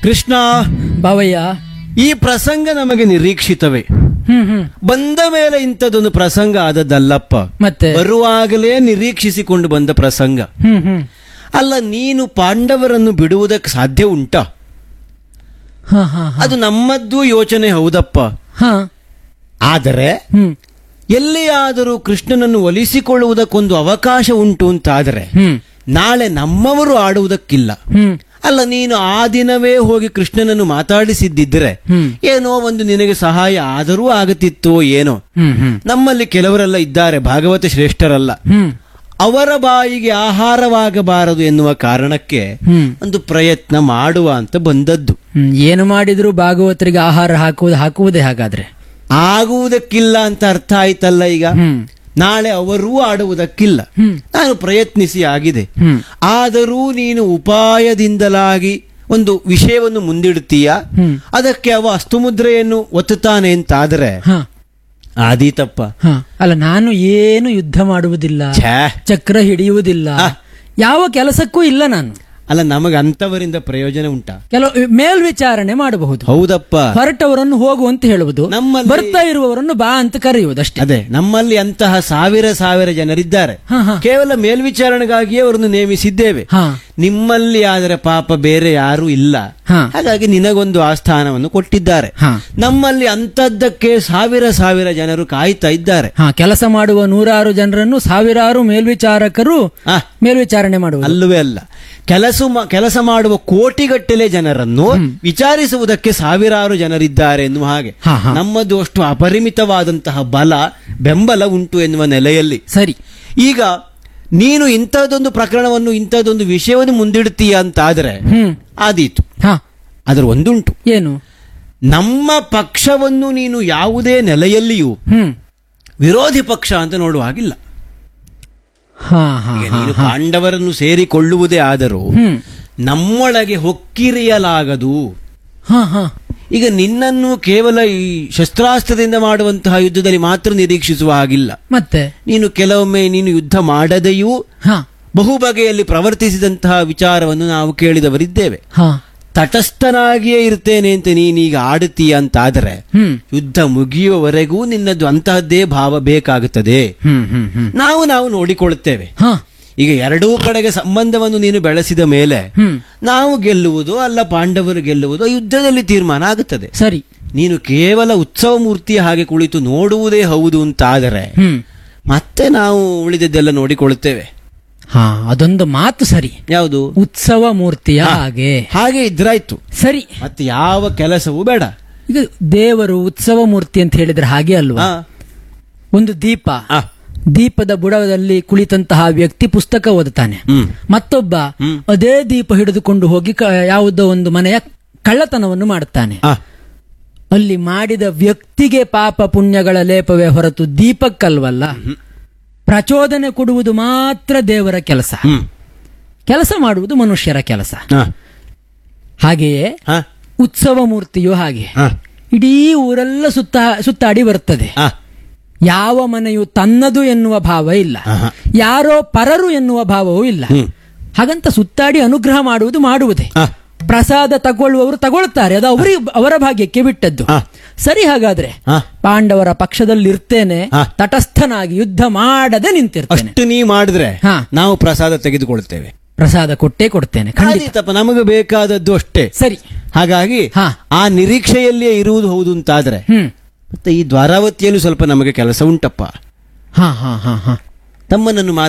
ಕೃಷ್ಣ ಬಾವಯ್ಯ ಈ ಪ್ರಸಂಗ ನಮಗೆ ನಿರೀಕ್ಷಿತವೇ ಹ್ಮ್ ಹ್ಮ್ ಬಂದ ಮೇಲೆ ಇಂಥದ್ದೊಂದು ಪ್ರಸಂಗ ಆದದ್ದಲ್ಲಪ್ಪ ಮತ್ತೆ ಬರುವಾಗಲೇ ನಿರೀಕ್ಷಿಸಿಕೊಂಡು ಬಂದ ಪ್ರಸಂಗ ಹ್ಮ್ ಹ್ಮ್ ಅಲ್ಲ ನೀನು ಪಾಂಡವರನ್ನು ಬಿಡುವುದಕ್ಕೆ ಸಾಧ್ಯ ಉಂಟಾ ಹಾ ಹಾ ಹಾ. ಅದು ನಮ್ಮದ್ದು ಯೋಚನೆ ಹೌದಪ್ಪ ಹಾ ಆದರೆ ಹ್ಮ್ ಎಲ್ಲಿಯಾದರೂ ಕೃಷ್ಣನನ್ನು ಒಲಿಸಿಕೊಳ್ಳುವುದಕ್ಕೊಂದು ಅವಕಾಶ ಉಂಟು ಅಂತಾದರೆ ಹ್ಮ್ ನಾಳೆ ನಮ್ಮವರು ಆಡುವುದಕ್ಕಿಲ್ಲ ಹ್ಮ್ ಅಲ್ಲ ನೀನು ಆ ದಿನವೇ ಹೋಗಿ ಕೃಷ್ಣನನ್ನು ಮಾತಾಡಿಸಿದ್ದಿದ್ರೆ ಹ್ಮ್. ಏನೋ ಒಂದು ನಿನಗೆ ಸಹಾಯ ಆದರೂ ಆಗುತ್ತಿತ್ತೋ ಏನೋ ಹ್ಮ್ ಹ್ಮ್ ನಮ್ಮಲ್ಲಿ ಕೆಲವರೆಲ್ಲ ಇದ್ದಾರೆ ಭಾಗವತ ಶ್ರೇಷ್ಠರಲ್ಲ ಹ್ಮ್ ಅವರ ಬಾಯಿಗೆ ಆಹಾರವಾಗಬಾರದು ಎನ್ನುವ ಕಾರಣಕ್ಕೆ ಹ್ಮ್ ಒಂದು ಪ್ರಯತ್ನ ಮಾಡುವ ಅಂತ ಬಂದದ್ದು ಹ್ಮ್ ಏನು ಮಾಡಿದ್ರು ಭಾಗವತರಿಗೆ ಆಹಾರ ಹಾಕುವುದು ಹಾಕುವುದೇ ಹಾಗಾದ್ರೆ ಆಗುವುದಕ್ಕಿಲ್ಲ ಅಂತ ಅರ್ಥ ಆಯ್ತಲ್ಲ ಈಗ ಹ್ಮ್ ನಾಳೆ ಅವರೂ ಆಡುವುದಕ್ಕಿಲ್ಲ ಹ್ಮ್ ನಾನು ಪ್ರಯತ್ನಿಸಿ ಆಗಿದೆ ಹ್ಮ್ ಆದರೂ ನೀನು ಉಪಾಯದಿಂದಲಾಗಿ ಒಂದು ವಿಷಯವನ್ನು ಮುಂದಿಡ್ತೀಯ ಹ್ಮ್ ಅದಕ್ಕೆ ಅವ ಅಸ್ತುಮುದ್ರೆಯನ್ನು ಒತ್ತುತ್ತಾನೆ ಅಂತಾದರೆ ಹಾ ಆದೀತಪ್ಪ ಹಾ ಅಲ್ಲ ನಾನು ಏನು ಯುದ್ಧ ಮಾಡುವುದಿಲ್ಲ ಛೇ ಚಕ್ರ ಹಿಡಿಯುವುದಿಲ್ಲ ಆ. ಯಾವ ಕೆಲಸಕ್ಕೂ ಇಲ್ಲ ನಾನು ಅಲ್ಲ ನಮಗೆ ಅಂತವರಿಂದ ಪ್ರಯೋಜನ ಉಂಟಾ ಕೆಲವು ಮೇಲ್ವಿಚಾರಣೆ ಮಾಡಬಹುದು ಹೌದಪ್ಪ ಹೊರಟವರನ್ನು ಹೋಗು ಅಂತ ಹೇಳುವುದು ನಮ್ಮಲ್ಲಿ- ಬರ್ತಾ ಇರುವವರನ್ನು ಬಾ ಅಂತ ಕರೆಯುವುದು ಅಷ್ಟೇ ಅದೇ ನಮ್ಮಲ್ಲಿ ಅಂತಹ ಸಾವಿರ ಸಾವಿರ ಜನರಿದ್ದಾರೆ ಹಾ ಹಾ ಕೇವಲ ಮೇಲ್ವಿಚಾರಣೆಗಾಗಿಯೇ ಅವರನ್ನು ನೇಮಿಸಿದ್ದೇವೆ ಹಾ ನಿಮ್ಮಲ್ಲಿ ಆದರೆ ಪಾಪ ಬೇರೆ ಯಾರೂ ಇಲ್ಲ ಹಾ ಹಾಗಾಗಿ ನಿನಗೊಂದು ಆಸ್ಥಾನವನ್ನು ಕೊಟ್ಟಿದ್ದಾರೆ ಹಾ ನಮ್ಮಲ್ಲಿ ಅಂತದ್ದಕ್ಕೆ ಸಾವಿರ ಸಾವಿರ ಜನರು ಕಾಯ್ತಾ ಇದ್ದಾರೆ ಹಾ ಕೆಲಸ ಮಾಡುವ ನೂರಾರು ಜನರನ್ನು ಸಾವಿರಾರು ಮೇಲ್ವಿಚಾರಕರು ಆ, ಮೇಲ್ವಿಚಾರಣೆ ಮಾಡುವುದು ಅಲ್ಲವೇ ಅಲ್ಲ ಕೆಲಸ ಮಾ- ಕೆಲಸ ಮಾಡುವ ಕೋಟಿಗಟ್ಟಲೆ ಜನರನ್ನು ವಿಚಾರಿಸುವುದಕ್ಕೆ ಸಾವಿರಾರು ಜನರಿದ್ದಾರೆ ಎನ್ನುವ ಹಾಗೆ ಹಾ, ಹಾ. ನಮ್ಮದು ಅಷ್ಟು ಅಪರಿಮಿತವಾದಂತಹ ಬಲ ಬೆಂಬಲ ಉಂಟು ಎನ್ನುವ ನೆಲೆಯಲ್ಲಿ ಸರಿ ಈಗ ನೀನು ಇಂಥದ್ದೊಂದು ಪ್ರಕರಣವನ್ನು ಇಂಥದ್ದೊಂದು ವಿಷಯವನ್ನು ಮುಂದಿಡ್ತೀಯ ಅಂತಾದರೆ ಹ್ಮ್ ಆದೀತು ಹಾ ಅದರ ಒಂದುಂಟು ಏನು ನಮ್ಮ ಪಕ್ಷವನ್ನು ನೀನು ಯಾವುದೇ ನೆಲೆಯಲ್ಲಿಯೂ ಹ್ಮ್ ವಿರೋಧಿ ಪಕ್ಷ ಅಂತ ನೋಡುವ ಹಾಗಿಲ್ಲ ಹಾ ಹಾ ಈಗ ನೀನು ಪಾಂಡವರನ್ನು ಸೇರಿಕೊಳ್ಳುವುದೇ ಆದರೂ ಹ್ಮ್ ನಮ್ಮೊಳಗೆ ಹೊಕ್ಕಿರಿಯಲಾಗದು ಹಾ ಹಾ ಈಗ ನಿನ್ನನ್ನು ಕೇವಲ ಈ ಶಸ್ತ್ರಾಸ್ತ್ರದಿಂದ ಮಾಡುವಂತಹ ಯುದ್ಧದಲ್ಲಿ ಮಾತ್ರ ನಿರೀಕ್ಷಿಸುವ ಹಾಗಿಲ್ಲ ಮತ್ತೆ ನೀನು ಕೆಲವೊಮ್ಮೆ ನೀನು ಯುದ್ಧ ಮಾಡದೆಯೂ ಹಾ ಬಹು ಬಗೆಯಲ್ಲಿ ಪ್ರವರ್ತಿಸಿದಂತಹ ವಿಚಾರವನ್ನು ನಾವು ಕೇಳಿದವರಿದ್ದೇವೆ ಹಾ ತಟಸ್ಥನಾಗಿಯೇ ಇರ್ತೇನೆ ಅಂತ ನೀನೀಗ ಆಡುತ್ತೀಯ ಅಂತಾದರೆ ಹ್ಮ್ ಯುದ್ಧ ಮುಗಿಯುವವರೆಗೂ ನಿನ್ನದು ಅಂತಹದ್ದೇ ಭಾವ ಬೇಕಾಗುತ್ತದೆ ಹ್ಮ್ ಹ್ಮ್ ಹ್ಮ್ ನಾವು ನಾವು ನೋಡಿಕೊಳ್ಳುತ್ತೇವೆ ಹಾ ಈಗ ಎರಡೂ ಕಡೆಗೆ ಸಂಬಂಧವನ್ನು ನೀನು ಬೆಳೆಸಿದ ಮೇಲೆ ಹ್ಮ್ ನಾವು ಗೆಲ್ಲುವುದು ಅಲ್ಲ ಪಾಂಡವರು ಗೆಲ್ಲುವುದು ಯುದ್ಧದಲ್ಲಿ ತೀರ್ಮಾನ ಆಗುತ್ತದೆ ಸರಿ ನೀನು ಕೇವಲ ಉತ್ಸವ ಮೂರ್ತಿಯ ಹಾಗೆ ಕುಳಿತು ನೋಡುವುದೇ ಹೌದು ಅಂತಾದರೆ ಹ್ಮ್ ಮತ್ತೆ ನಾವು ಉಳಿದದ್ದೆಲ್ಲ ನೋಡಿಕೊಳ್ಳುತ್ತೇವೆ ಹಾ ಅದೊಂದು ಮಾತು ಸರಿ ಯಾವುದು ಉತ್ಸವ ಮೂರ್ತಿಯ ಹಾಗೆ ಹಾಗೆ ಇದ್ರಾಯ್ತು ಸರಿ ಮತ್ತೆ ಯಾವ ಕೆಲಸವೂ ಬೇಡ ಈಗ ದೇವರು ಉತ್ಸವ ಮೂರ್ತಿ ಅಂತ ಹೇಳಿದ್ರೆ ಹಾಗೆ ಅಲ್ವಾ ಆ, ಒಂದು ದೀಪ ಆ, ದೀಪದ ಬುಡದಲ್ಲಿ ಕುಳಿತಂತಹ ವ್ಯಕ್ತಿ ಪುಸ್ತಕ ಓದುತ್ತಾನೆ ಹ್ಮ್ ಮತ್ತೊಬ್ಬ ಹ್ಮ್. ಅದೇ ದೀಪ ಹಿಡಿದುಕೊಂಡು ಹೋಗಿ ಕ- ಯಾವುದೋ ಒಂದು ಮನೆಯ ಕಳ್ಳತನವನ್ನು ಮಾಡುತ್ತಾನೆ ಆ, ಅಲ್ಲಿ ಮಾಡಿದ ವ್ಯಕ್ತಿಗೆ ಪಾಪ ಪುಣ್ಯಗಳ ಲೇಪವೇ ಹೊರತು ದೀಪಕ್ಕಲ್ವಲ್ಲ ಪ್ರಚೋದನೆ ಕೊಡುವುದು ಮಾತ್ರ ದೇವರ ಕೆಲಸ ಹ್ಮ್ ಕೆಲಸ ಮಾಡುವುದು ಮನುಷ್ಯರ ಕೆಲಸ ಆ, ಹಾಗೆಯೇ ಆ, ಉತ್ಸವ ಮೂರ್ತಿಯು ಹಾಗೆ ಆ, ಇಡೀ ಊರೆಲ್ಲ ಸುತ್ತ ಸುತ್ತಾಡಿ ಬರುತ್ತದೆ ಆ, ಯಾವ ಮನೆಯು ತನ್ನದು ಎನ್ನುವ ಭಾವ ಇಲ್ಲ ಆಹಾ. ಯಾರೋ ಪರರು ಎನ್ನುವ ಭಾವವೂ ಇಲ್ಲ ಹ್ಮ್. ಹಾಗಂತ ಸುತ್ತಾಡಿ ಅನುಗ್ರಹ ಮಾಡುವುದು ಮಾಡುವುದೇ ಆ, ಪ್ರಸಾದ ತಗೊಳ್ಳುವವರು ತಗೊಳ್ತಾರೆ ಅದು ಅವರಿಗೆ ಅವರ ಭಾಗ್ಯಕ್ಕೆ ಬಿಟ್ಟದ್ದು ಆ. ಸರಿ ಹಾಗಾದ್ರೆ ಆ. ಪಾಂಡವರ ಪಕ್ಷದಲ್ಲಿ ಇರ್ತೇನೆ ಆ. ತಟಸ್ಥನಾಗಿ ಯುದ್ಧ ಮಾಡದೆ ನಿಂತಿರ್ತೇನೆ ಅಷ್ಟು ನೀ ಮಾಡಿದ್ರೆ ಹಾ. ನಾವು ಪ್ರಸಾದ ತೆಗೆದುಕೊಳ್ತೇವೆ ಪ್ರಸಾದ ಕೊಟ್ಟೇ ಕೊಡ್ತೇನೆ ಖಂಡಿತ ಆದೀತಪ್ಪ ನಮಗೆ ಬೇಕಾದದ್ದು ಅಷ್ಟೇ ಸರಿ ಹಾಗಾಗಿ ಹಾ. ಆ ನಿರೀಕ್ಷೆಯಲ್ಲಿಯೇ ಇರುವುದು ಹೌದು ಅಂತಾದ್ರೆ ಹ್ಮ್ ಮತ್ತೆ ಈ ದ್ವಾರಾವತಿಯಲ್ಲೂ ಸ್ವಲ್ಪ ನಮಗೆ ಕೆಲಸ ಉಂಟಪ್ಪ ಹಾ ಹಾ ಹಾ ಹಾ ತಮ್ಮನನ್ನು